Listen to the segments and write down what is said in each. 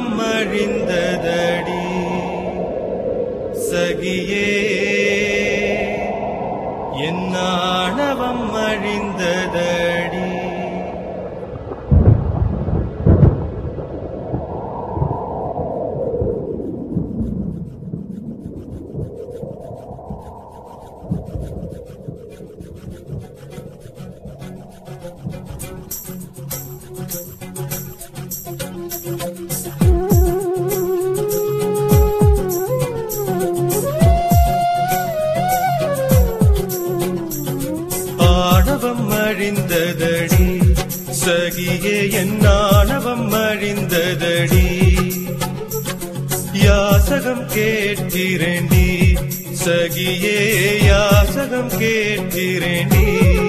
ஆணவம் அழிந்ததடி சகியே என் ஆணவம் அழிந்ததடி ஆணவம் அழிந்ததடி சகியே என் ஆணவம் அழிந்ததடி யாசகம் கேட்கிறேண்டி சகியே யாசகம் கேட்கிறேண்டி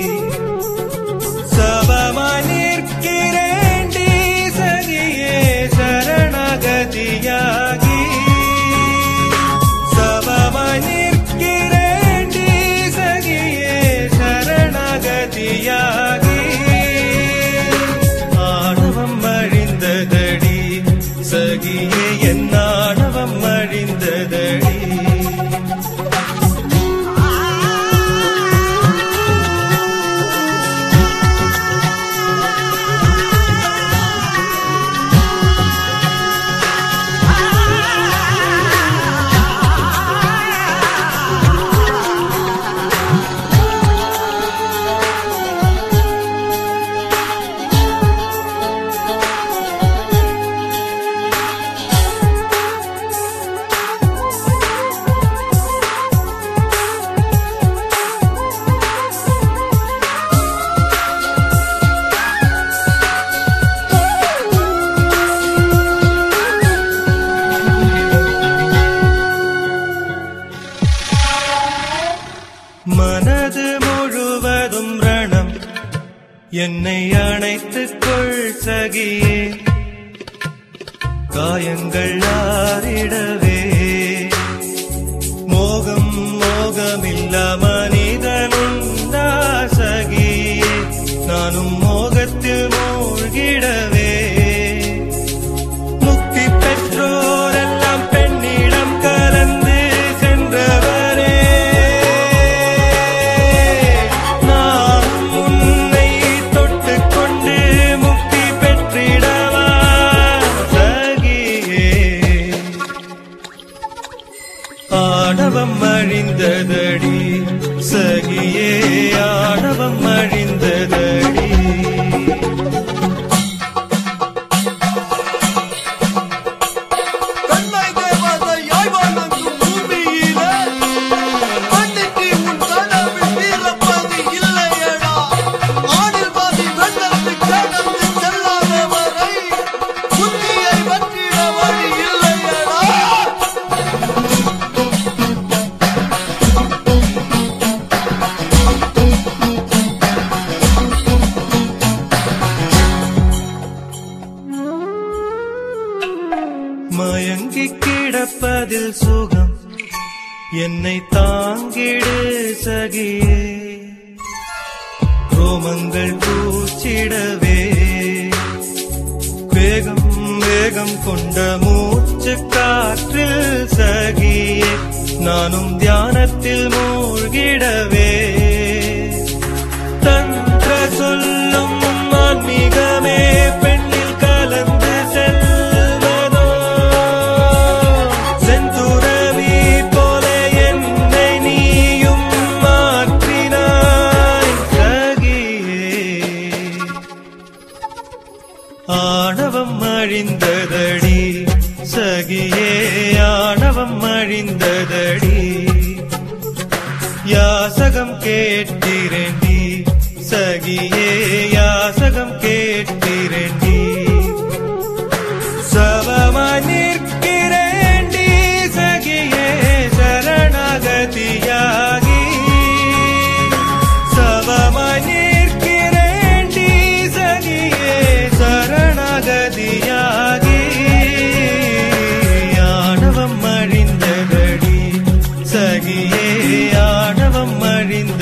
சபமாய் நிற்கிறேண்டி சகியே சரணகதியாகி சபமாய் நிற்கிறேண்டி சகியே சரணகதியாகி ஆணவம் அழிந்ததடி சகியே என் ஆணவம் அழிந்ததடி மனது முழுவதும் ரணம் என்னை அணைத்துக் கொள் சகியே காயங்கள் ஆறிடவே மோகம் மோகமில்ல மனிதனுண்டா சகியே நானும் மோகத்தில் மூழ்கிடவே முக்தி பெற்றோரெல்லாம் பெண்ணிடம் கலந்து சென்றவரே நான் உன்னை தொட்டுக் கொண்டு முக்தி பெற்றிடவா சகியே ஆணவம் அழிந்ததடி சகியே ஆணவம் அழிந்ததடி கண்ணை தேவதையாய் வணங்கும் பூமியிலே மண்ணிற்கு உன் கனவில் வீரப்பது இல்லையடா ஆணில் பாதி வெள்ளத்து கடந்து செல்லாதவரை புத்தியை வற்றிட வழி இல்லையடா மயங்கி கிடப்பதில் சுகம் என்னை தாங்கிடு சகியே ரோமங்கள் பூச்சிடவே வேகம் வேகம் கொண்ட மூச்சு காற்றில் சகியே நானும் தியானத்தில் மூழ்கிடவே தன்ற சொல்லும் ஆன்மீகமே பெண்ணில் கலந்து செல்வதோ செந்துறவி போல என்னை நீயும் மாற்றினாய் சகியே ஆணவம் அழிந்ததடி சகியே ஆணவம் அழிந்ததடி யாசகம் கேட்கிறேண்டி சகியே யாசகம் கேட்கிறேண்டி சவமாய் நிற்கிறேண்டி சகியே சரணாகதியாகி சவமாய் நிற்கிறேண்டி சகியே சரணாகதியாகி ஆணவம் அழிந்ததடி சகியே ஆணவம்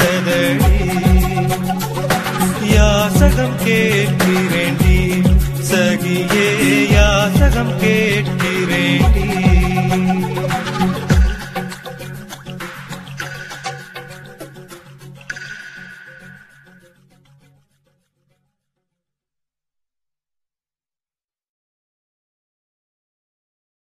அழிந்ததடி யாசகம் கேட்கிறேண்டி சகியே யாசகம் கேட்கிறேண்டி